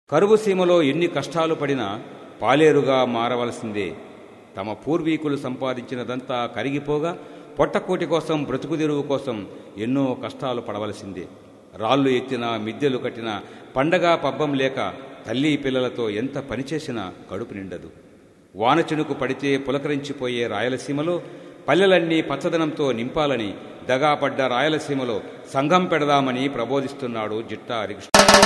కరువు సీమలో ఎన్ని కష్టాలు పడినా పాలేరుగా మారవలసిందే తమ పూర్వీకులు సంపాదించినదంతా కరిగిపోగా పొట్టకోటి కోసం బ్రతుకుదెరువు కోసం ఎన్నో కష్టాలు పడవలసిందే రాళ్ళు ఎత్తినా మిద్దెలు కట్టినా పండగ పబ్బం లేక తల్లి పిల్లలతో ఎంత పనిచేసినా కడుపు నిండదు వాన చినుకు పడితే పులకరించిపోయే రాయలసీమలో పల్లెలన్నీ పచ్చదనంతో నింపాలని దగాపడ్డ రాయలసీమలో సంఘం పెడదామని ప్రబోధిస్తున్నాడు జిట్టా హరికృష్ణ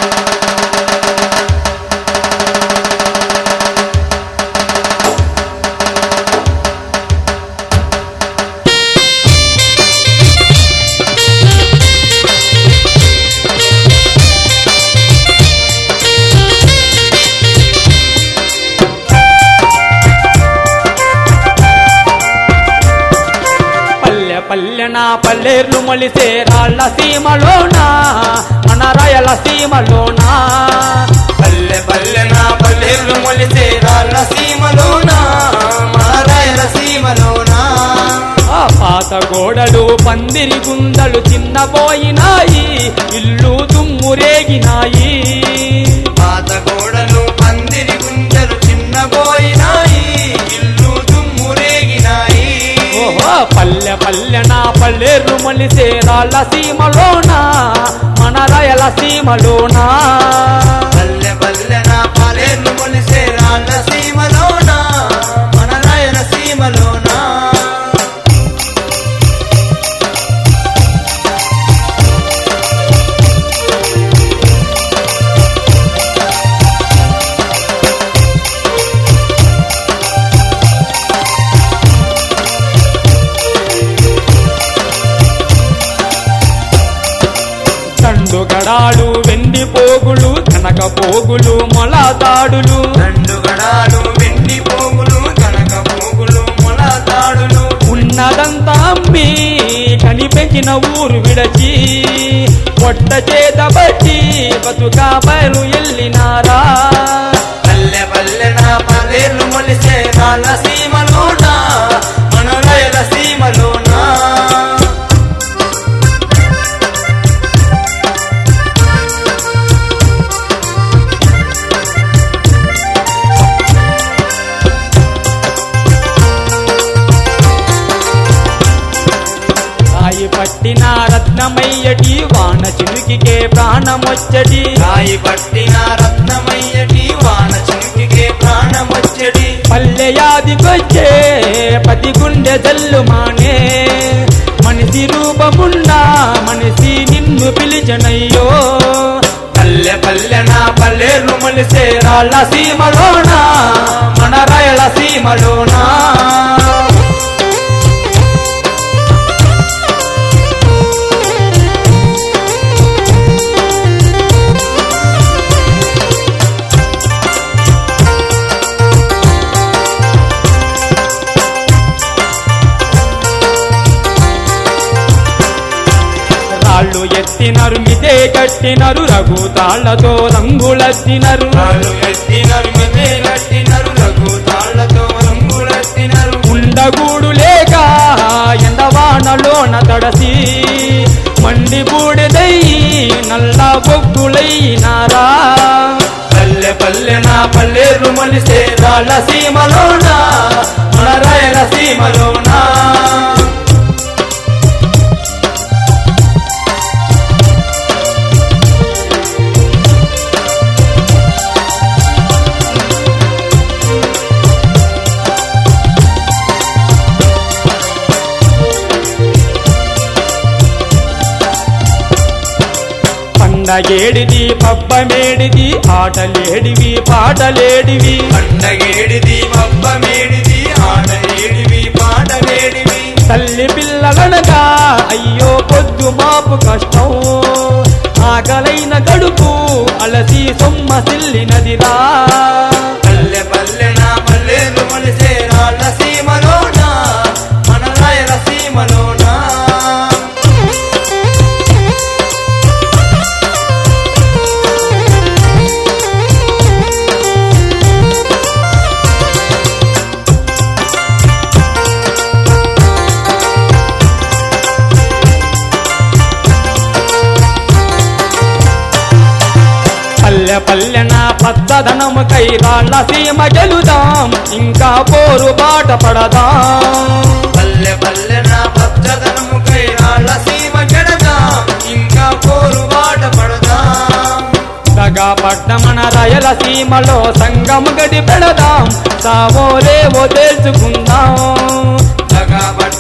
పల్లె పల్లెన పల్లెర్లు మొలిసే రాళ్ళ సీమలోనా మన రాయల సీమలోనా పల్లె పల్లెన పల్లెలు మొలిసే రాళ్ళ సీమలోనా మా రాయల సీమలోనా ఆ పాత గోడలు పందిరి గుండలు చిన్నపోయినాయి ఇల్లు దుమ్మురేగినాయి పాత గోడలు పందిరి గుంజలు చిన్నబోయినాయి ఇల్లు దుమ్మురేగినాయి ఓహో పల్లె పల్లెన పల్లెర్లు మొలిసే రాళ్ళ సీమలోనా మన రాయల సీమలోనా పల్లె పల్లెన పల్లెలు మొలిసే రాళ్ళ సీమలోనా మన రాయల సీమలోనా తండుగడాలు వెండి పోగులు కనక పోగులు మొలతాడులు దండుగడాలు వెండి పోగులు కనక పోగులు మొలతాడులు ఉన్నదంతా అమ్మి కనిపెంచిన ఊరు విడచి పొట్ట చేత బట్టి బతుక బయలు ఎల్లినారా పల్లె పల్లెన పల్లెలు మొలిసే రాళ్ళ సీమలోనా మన రాయల సీమలోనా రాయి పట్టిన రత్నమయ్యటి వాన చిలుకికే ప్రాణమొచ్చటి రాయి పట్టిన రత్నమయ్యటి వాన చినుకికే ప్రాణమొచ్చడి పల్లె యాదికొచ్చే పతి గుండె జల్లు మానే మనిషి రూపమున్న మనిషి నిన్ను పిలిచనయ్యో పల్లె పల్లెన పల్లెలు మొలిసే రాళ్ళ సీమలోనా మన రాయల సీమలోనా రాళ్ళు ఎత్తినరు మిదే కట్టినరు రఘు తాళ్లతో రంగులెత్తినరు రాళ్ళు ఎత్తినరు మెదే కట్టినరు రఘు తాళ్లతో రంగులెత్తినరు ఉండగూడు లేక ఎండవానలోన తడసి మండి బూడిదై నల్ల బొగ్గులైనారా పల్లె పల్లెన పల్లెలు మొలిసే రాళ్ళ సీమలోనా మన రాయల సీమలోనా పండగేడిది పబ్బమేడిది ఆటలేడివి పాటలేడివి పండగేడిది మబ్బమేడిది ఆటలేడివి పాటలేడివి తల్లి పిల్లలనగా అయ్యో పొద్దు మాపు కష్టం ఆకలైన గడుపు అలసి సొమ్మ సిల్లినదిరా పల్లె పల్లెన పల్లెలు మొలిసే రాళ్ళ సీమలోనా మన రాయల సీమలోనా పల్లె పల్లెన పచ్చదనము కై రాళ్ళ సీమ గెలుదాం ఇంకా పోరు బాట పడదాం పల్లె పల్లె నా పచ్చదనము కై రాళ్ళ సీమ గెడదాం ఇంకా కోరు బాట పడదాం దగా పడ్డ మన రాయలసీమలో సంగము గడి పెడదాం సావో లేవో తెలుసుకుందాం దగాబడ్డ